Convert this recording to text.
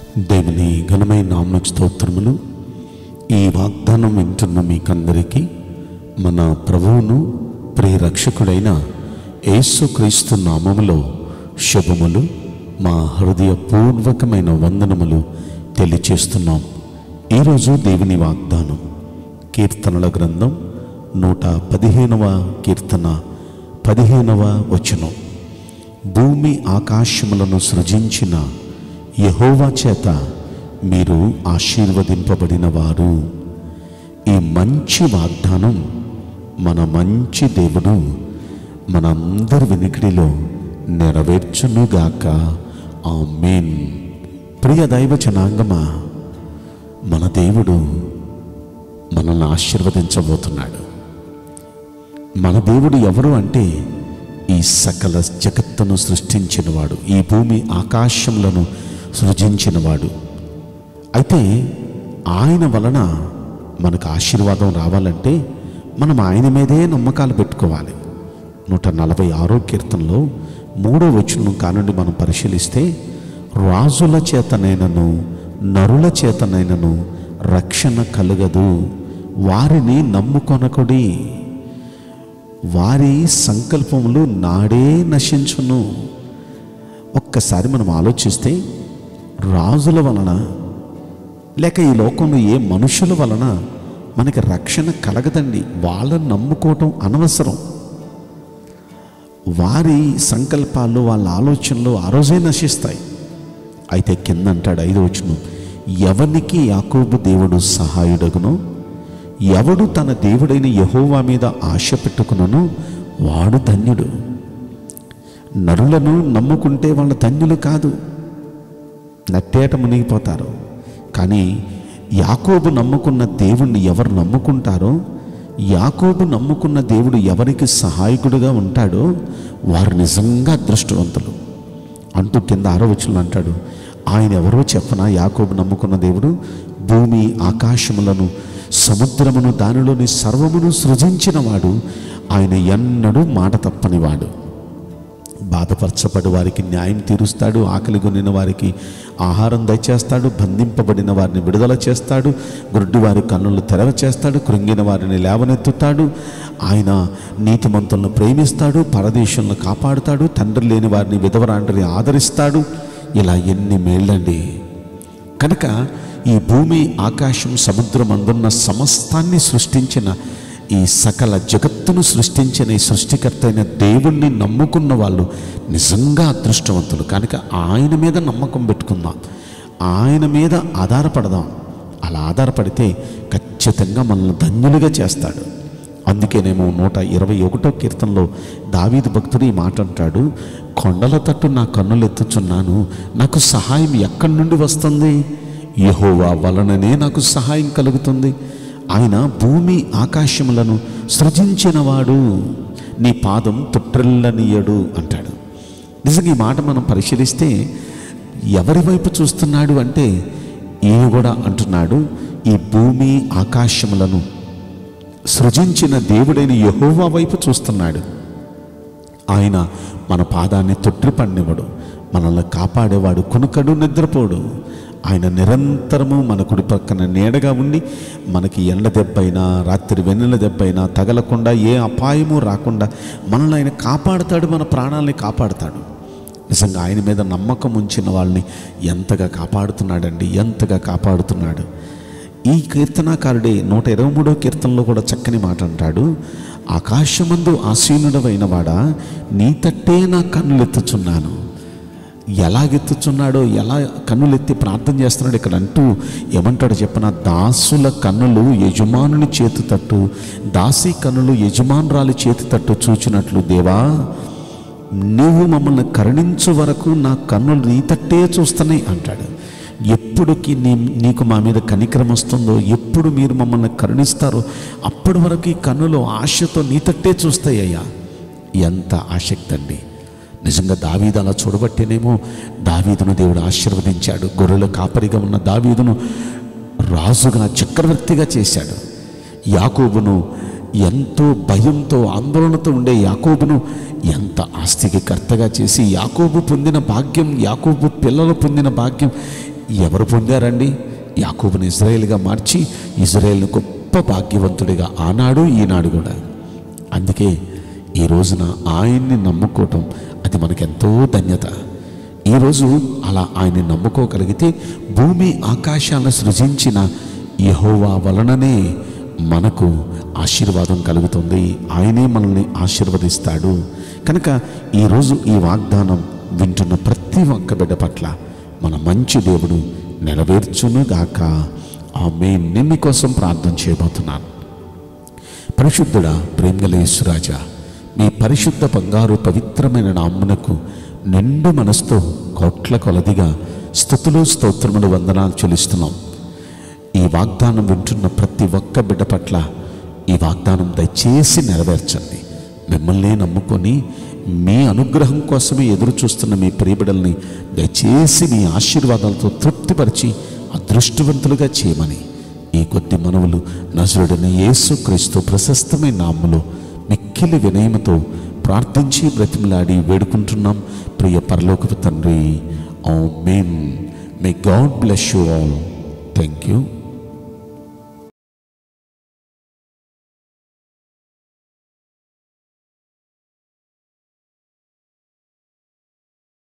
దేవుని ఘనమైన నామకు స్తోత్రములు ఈ వాగ్దానం వింటున్న మీకందరికీ మన ప్రభువును ప్రియరక్షకుడైన యేసుక్రీస్తు నామములో శుభములు మా హృదయపూర్వకమైన వందనములు తెలియచేస్తున్నాం ఈరోజు దేవుని వాగ్దానం కీర్తనల గ్రంథం నూట పదిహేనవ కీర్తన పదిహేనవ వచనం భూమి ఆకాశములను సృజించిన యహోవా చేత మీరు ఆశీర్వదింపబడిన వారు ఈ మంచి వాగ్దానం మన మంచి దేవుడు మనందరి వెనుకడిలో నెరవేర్చునుగాక ఆమేన్ ప్రియ దైవ జనాంగమా మన దేవుడు మనల్ని ఆశీర్వదించబోతున్నాడు మన దేవుడు ఎవరు అంటే ఈ సకల జగత్తును సృష్టించినవాడు ఈ భూమి ఆకాశములను సృజించినవాడు అయితే ఆయన వలన మనకు ఆశీర్వాదం రావాలంటే మనం ఆయన మీదే నమ్మకాలు పెట్టుకోవాలి నూట నలభై ఆరో కీర్తనలో మూడో వచనం కానుండి మనం పరిశీలిస్తే రాజుల చేతనైనను నరుల చేతనైనను రక్షణ కలగదు వారిని నమ్ముకొనకుడి వారి సంకల్పములు నాడే నశించును ఒక్కసారి మనం ఆలోచిస్తే రాజుల వలన లేక ఈ లోకంలో ఏ మనుషుల వలన మనకి రక్షణ కలగదండి వాళ్ళని నమ్ముకోవటం అనవసరం వారి సంకల్పాలు వాళ్ళ ఆలోచనలు ఆ రోజే నశిస్తాయి అయితే కింద అంటాడు ఐదు వచ్చును ఎవనికి యాకోబు దేవుడు సహాయుడగునో ఎవడు తన దేవుడైన యహోవా మీద ఆశ పెట్టుకునను వాడు ధన్యుడు నరులను నమ్ముకుంటే వాళ్ళ ధన్యులు కాదు నట్టేట మునిగిపోతారు కానీ యాకోబు నమ్ముకున్న దేవుణ్ణి ఎవరు నమ్ముకుంటారో యాకోబు నమ్ముకున్న దేవుడు ఎవరికి సహాయకుడిగా ఉంటాడో వారు నిజంగా అదృష్టవంతులు అంటూ కింద ఆరవచ్చులు అంటాడు ఆయన ఎవరో చెప్పనా యాకోబు నమ్ముకున్న దేవుడు భూమి ఆకాశములను సముద్రమును దానిలోని సర్వమును సృజించినవాడు ఆయన ఎన్నడూ మాట తప్పనివాడు బాధపరచబడి వారికి న్యాయం తీరుస్తాడు ఆకలి కొనిన వారికి ఆహారం దయచేస్తాడు బంధింపబడిన వారిని విడుదల చేస్తాడు గుడ్డి వారి కన్నులు తెరవ చేస్తాడు కృంగిన వారిని లేవనెత్తుతాడు ఆయన నీతిమంతులను ప్రేమిస్తాడు పరదేశంలో కాపాడుతాడు తండ్రి లేని వారిని విధవరాండ్రిని ఆదరిస్తాడు ఇలా ఎన్ని మేళ్ళండి కనుక ఈ భూమి ఆకాశం సముద్రం అందున్న సమస్తాన్ని సృష్టించిన ఈ సకల జగత్తును సృష్టించిన ఈ సృష్టికర్త అయిన దేవుణ్ణి నమ్ముకున్న వాళ్ళు నిజంగా అదృష్టవంతులు కనుక ఆయన మీద నమ్మకం పెట్టుకుందాం ఆయన మీద ఆధారపడదాం అలా ఆధారపడితే ఖచ్చితంగా మనల్ని ధన్యులుగా చేస్తాడు అందుకేనేమో నూట ఇరవై ఒకటో కీర్తనలో దావీదు భక్తుడు ఈ మాట అంటాడు కొండల తట్టు నా కన్నులు ఎత్తుచున్నాను నాకు సహాయం ఎక్కడి నుండి వస్తుంది యహోవా వలననే నాకు సహాయం కలుగుతుంది ఆయన భూమి ఆకాశములను సృజించినవాడు నీ పాదం తుట్రెల్లనీయడు అంటాడు నిజంగా ఈ మాట మనం పరిశీలిస్తే ఎవరి వైపు చూస్తున్నాడు అంటే ఈయన కూడా అంటున్నాడు ఈ భూమి ఆకాశములను సృజించిన దేవుడైన యహోవా వైపు చూస్తున్నాడు ఆయన మన పాదాన్ని తొట్టిపడినివ్వడు మనల్ని కాపాడేవాడు కొనుకడు నిద్రపోడు ఆయన నిరంతరము మన కుడి పక్కన నీడగా ఉండి మనకి ఎండ దెబ్బైనా రాత్రి వెన్నెల దెబ్బైనా తగలకుండా ఏ అపాయము రాకుండా మనల్ని ఆయన కాపాడుతాడు మన ప్రాణాలని కాపాడుతాడు నిజంగా ఆయన మీద నమ్మకం ఉంచిన వాళ్ళని ఎంతగా కాపాడుతున్నాడండి ఎంతగా కాపాడుతున్నాడు ఈ కీర్తనాకారుడే నూట ఇరవై మూడో కీర్తనలో కూడా చక్కని మాట అంటాడు ఆకాశమందు ఆసీనుడవైన వాడా నీ తట్టే నా కన్నులెత్తుచున్నాను ఎలాగెత్తుచున్నాడో ఎలా కన్నులెత్తి ప్రార్థన చేస్తున్నాడు ఇక్కడ అంటూ ఏమంటాడు చెప్పన దాసుల కన్నులు యజమానుని చేతి తట్టు దాసి కన్నులు యజమానురాలి చేతి తట్టు చూచినట్లు దేవా నీవు మమ్మల్ని కరుణించు వరకు నా కన్నులు నీ తట్టే చూస్తున్నాయి అంటాడు ఎప్పుడుకి నీ నీకు మా మీద కనికరం వస్తుందో ఎప్పుడు మీరు మమ్మల్ని కరుణిస్తారో అప్పటి వరకు ఈ కన్నులు ఆశతో నీ తట్టే చూస్తాయ్యా ఎంత ఆసక్తి అండి నిజంగా దావీదు అలా చూడబట్టేనేమో దావీదును దేవుడు ఆశీర్వదించాడు గొర్రెల కాపరిగా ఉన్న దావీదును రాజుగా చక్రవర్తిగా చేశాడు యాకోబును ఎంతో భయంతో ఆందోళనతో ఉండే యాకోబును ఎంత ఆస్తికి కర్తగా చేసి యాకోబు పొందిన భాగ్యం యాకోబు పిల్లలు పొందిన భాగ్యం ఎవరు పొందారండి యాకూబుని ఇజ్రాయేల్గా మార్చి ఇజ్రాయేల్ని గొప్ప భాగ్యవంతుడిగా ఆనాడు ఈనాడు కూడా అందుకే ఈ రోజున ఆయన్ని నమ్ముకోవటం అది మనకెంతో ధన్యత ఈరోజు అలా ఆయన్ని నమ్ముకోగలిగితే భూమి ఆకాశాలను సృజించిన యహోవా వలననే మనకు ఆశీర్వాదం కలుగుతుంది ఆయనే మనల్ని ఆశీర్వదిస్తాడు కనుక ఈరోజు ఈ వాగ్దానం వింటున్న ప్రతి ఒక్క బిడ్డ పట్ల మన మంచి దేవుడు నెరవేర్చునుగాక ఆమె నిన్ను కోసం ప్రార్థన చేయబోతున్నాను పరిశుద్ధుడా ప్రేమగల యేసురాజా మీ పరిశుద్ధ బంగారు పవిత్రమైన నామ్మునకు నిండు మనసుతో కోట్ల కొలదిగా స్థుతులు స్తోత్రములు వందనాలు చెల్లిస్తున్నాం ఈ వాగ్దానం వింటున్న ప్రతి ఒక్క బిడ్డ పట్ల ఈ వాగ్దానం దయచేసి నెరవేర్చండి మిమ్మల్ని నమ్ముకొని మీ అనుగ్రహం కోసమే ఎదురు చూస్తున్న మీ ప్రియబిడల్ని దయచేసి మీ ఆశీర్వాదాలతో తృప్తిపరిచి అదృష్టవంతులుగా చేయమని ఈ కొద్ది మనవులు నజరుడైన యేసు క్రీస్తు ప్రశస్తమైన నామములో మిక్కిలి వినయముతో ప్రార్థించి బ్రతిమలాడి వేడుకుంటున్నాం ప్రియ పరలోకపు తండ్రి amen may God bless you all thank you